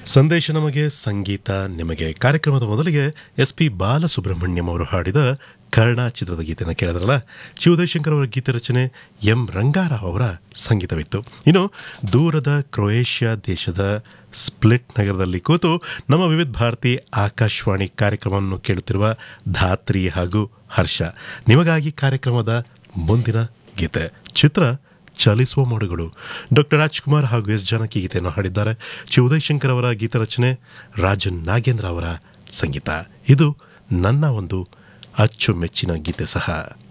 ಸಂದೇಶ ನಮಗೆ ಸಂಗೀತ ನಿಮಗೆ ಕಾರ್ಯಕ್ರಮದ ಮೊದಲಿಗೆ ಎಸ್ ಪಿ ಬಾಲಸುಬ್ರಹ್ಮಣ್ಯಂ ಅವರು ಹಾಡಿದ ಕರ್ಣ ಚಿತ್ರದ ಗೀತೆಯನ್ನು ಕೇಳಿದ್ರಲ್ಲ ಶಿವದಯಶಂಕರ್ ಅವರ ಗೀತೆ ರಚನೆ ಎಂ ರಂಗಾರಾವ್ ಅವರ ಸಂಗೀತವಿತ್ತು ಇನ್ನು ದೂರದ ಕ್ರೊಯೇಷಿಯಾ ದೇಶದ ಸ್ಪ್ಲಿಟ್ ನಗರದಲ್ಲಿ ಕೂತು ನಮ್ಮ ವಿವಿಧ ಭಾರತಿ ಆಕಾಶವಾಣಿ ಕಾರ್ಯಕ್ರಮವನ್ನು ಕೇಳುತ್ತಿರುವ ಧಾತ್ರಿ ಹಾಗೂ ಹರ್ಷ ನಿಮಗಾಗಿ ಕಾರ್ಯಕ್ರಮದ ಮುಂದಿನ ಗೀತೆ ಚಿತ್ರ ಚಲಿಸುವ ಮೋಡುಗಳು ಡಾಕ್ಟರ್ ರಾಜ್ಕುಮಾರ್ ಹಾಗೂ ಎಸ್ ಜಾನಕಿ ಗೀತೆಯನ್ನು ಹಾಡಿದ್ದಾರೆ ಶ್ರೀ ಉದಯ್ ಶಂಕರ್ ಅವರ ಗೀತರಚನೆ ರಾಜನ್ ನಾಗೇಂದ್ರ ಅವರ ಸಂಗೀತ ಇದು ನನ್ನ ಒಂದು ಅಚ್ಚುಮೆಚ್ಚಿನ ಗೀತೆ ಸಹ